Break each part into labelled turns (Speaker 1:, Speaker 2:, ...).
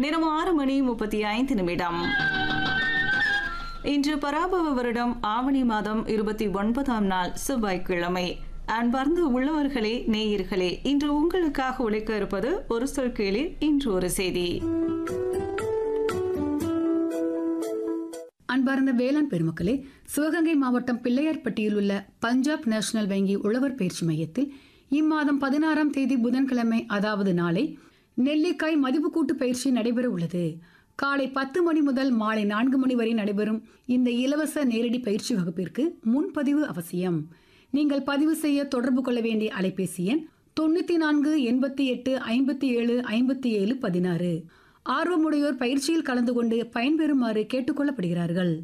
Speaker 1: நேரம் ஆறு மணி முப்பத்தி ஐந்து நிமிடம் இன்று பராபவ வருடம் ஆவணி மாதம் இருபத்தி ஒன்பதாம் நாள் செவ்வாய்க்கிழமை அன்பார்ந்த உள்ளவர்களே நேயர்களே இன்று உங்களுக்காக உழைக்க இருப்பது ஒரு சொல் கேளிர் இன்று ஒரு செய்தி
Speaker 2: அன்பார்ந்த வேளாண் பெருமக்களே சிவகங்கை மாவட்டம் பிள்ளையார்பட்டியில் உள்ள பஞ்சாப் நேஷனல் வங்கி உழவர் பயிற்சி மையத்தில் இம்மாதம் பதினாறாம் தேதி புதன்கிழமை அதாவது நாளை நெல்லிக்காய் மதிப்பு கூட்டு பயிற்சி நடைபெற உள்ளது காலை பத்து மணி முதல் மாலை நான்கு மணி வரை நடைபெறும் இந்த இலவச நேரடி பயிற்சி வகுப்பிற்கு முன்பதிவு அவசியம் நீங்கள் பதிவு செய்ய தொடர்பு கொள்ள வேண்டிய அலைபேசி எண் தொண்ணூத்தி நான்கு எண்பத்தி எட்டு ஐம்பத்தி ஏழு ஐம்பத்தி ஏழு பதினாறு ஆர்வமுடையோர் பயிற்சியில் கலந்து கொண்டு பயன்பெறுமாறு கேட்டுக்கொள்ளப்படுகிறார்கள்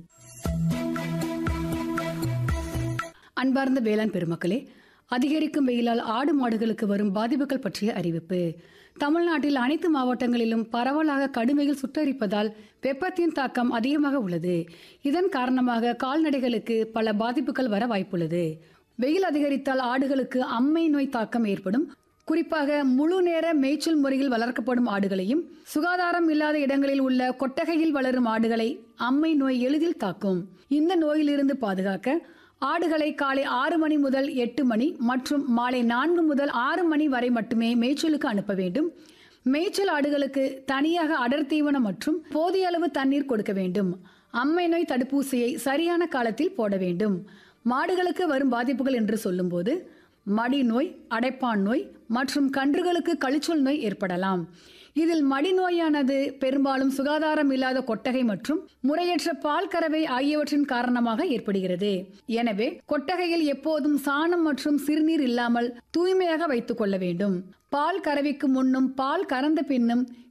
Speaker 2: அன்பார்ந்த வேளாண் பெருமக்களே அதிகரிக்கும் வெயிலால் ஆடு மாடுகளுக்கு வரும் பாதிப்புகள் பற்றிய அறிவிப்பு தமிழ்நாட்டில் அனைத்து மாவட்டங்களிலும் பரவலாக கடுமையில் சுட்டரிப்பதால் வெப்பத்தின் தாக்கம் அதிகமாக உள்ளது இதன் காரணமாக கால்நடைகளுக்கு பல பாதிப்புகள் வர வாய்ப்புள்ளது வெயில் அதிகரித்தால் ஆடுகளுக்கு அம்மை நோய் தாக்கம் ஏற்படும் குறிப்பாக முழு நேர மேய்ச்சல் முறையில் வளர்க்கப்படும் ஆடுகளையும் சுகாதாரம் இல்லாத இடங்களில் உள்ள கொட்டகையில் வளரும் ஆடுகளை அம்மை நோய் எளிதில் தாக்கும் இந்த நோயிலிருந்து பாதுகாக்க ஆடுகளை காலை ஆறு மணி முதல் எட்டு மணி மற்றும் மாலை நான்கு முதல் ஆறு மணி வரை மட்டுமே மேய்ச்சலுக்கு அனுப்ப வேண்டும் மேய்ச்சல் ஆடுகளுக்கு தனியாக அடர் தீவனம் மற்றும் போதிய அளவு தண்ணீர் கொடுக்க வேண்டும் அம்மை நோய் தடுப்பூசியை சரியான காலத்தில் போட வேண்டும் மாடுகளுக்கு வரும் பாதிப்புகள் என்று சொல்லும்போது மடி நோய் அடைப்பான் நோய் மற்றும் கன்றுகளுக்கு கழிச்சொல் நோய் ஏற்படலாம் இதில் மடி நோயானது பெரும்பாலும் சுகாதாரம் இல்லாத கொட்டகை மற்றும் முறையற்ற பால் கறவை ஆகியவற்றின் காரணமாக ஏற்படுகிறது எனவே கொட்டகையில் எப்போதும் சாணம் மற்றும் சிறுநீர் இல்லாமல் தூய்மையாக வைத்துக் கொள்ள வேண்டும் பால் கறவைக்கு முன்னும் பால் கறந்த பின்னும்